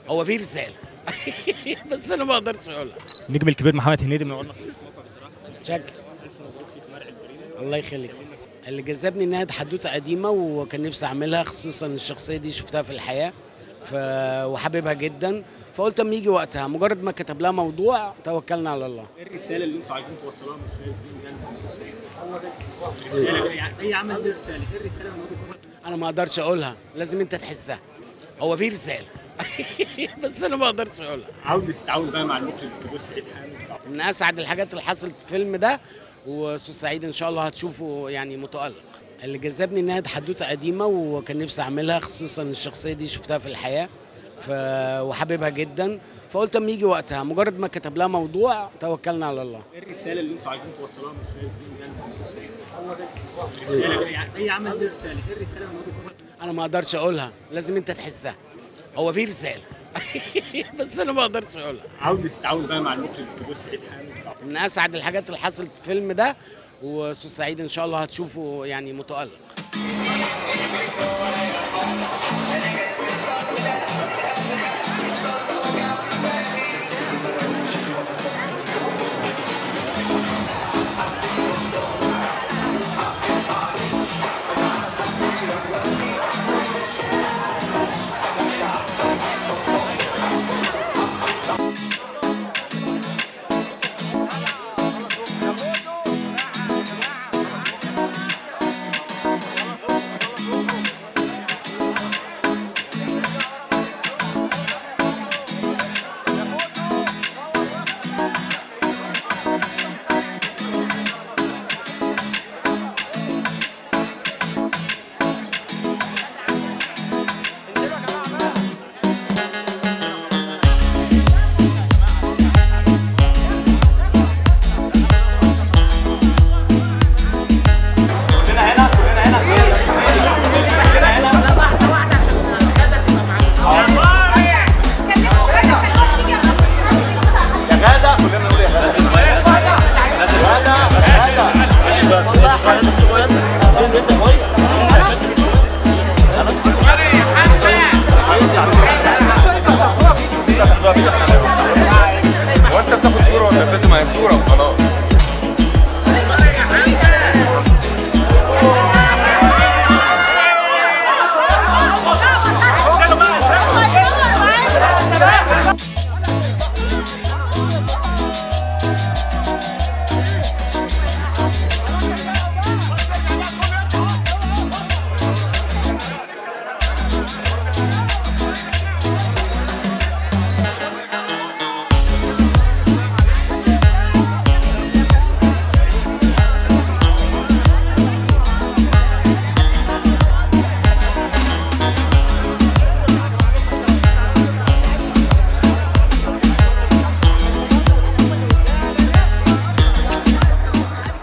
هو في رساله بس انا ما اقدرش اقولها النجم الكبير محمد هنيدي منورنا في شكرا الله يخليك اللي جذبني انها حدوته قديمه وكان نفسي اعملها خصوصا الشخصيه دي شفتها في الحياه ف... وحاببها جدا فقلت اما يجي وقتها مجرد ما كتب لها موضوع توكلنا على الله ايه الرساله اللي انتوا عايزين توصلوها من خلال الفيلم ده؟ رساله يعني اي عمل ليه رساله ايه الرساله من وجهه نظرك؟ انا ما اقدرش اقولها لازم انت تحسها هو في رساله بس انا ما اقدرش اقولها عوده التعاون بقى مع المخرج الكبير سعيد حامد من اسعد الحاجات اللي حصلت في الفيلم ده واستاذ سعيد ان شاء الله هتشوفه يعني متالق اللي جذبني انها حدوته قديمه وكان نفسي اعملها خصوصا الشخصيه دي شفتها في الحياه ف... وحاببها جدا فقلت اما يجي وقتها مجرد ما كتب لها موضوع توكلنا على الله ايه الرساله اللي انتوا عايزين توصلوها من خلال الفيلم ده؟ رساله يعني اي عمل ليه رساله ايه الرساله من وجهه نظرك؟ انا ما اقدرش اقولها لازم انت تحسها هو في رساله بس انا ما اقدرش اقولها عوده التعاون بقى مع المخرج الكبير سعيد حامد من اسعد الحاجات اللي حصلت في الفيلم ده واستاذ سعيد ان شاء الله هتشوفه يعني متالق هو انت بتاخد صوره ولا بتاخد ما هي صوره وخلاص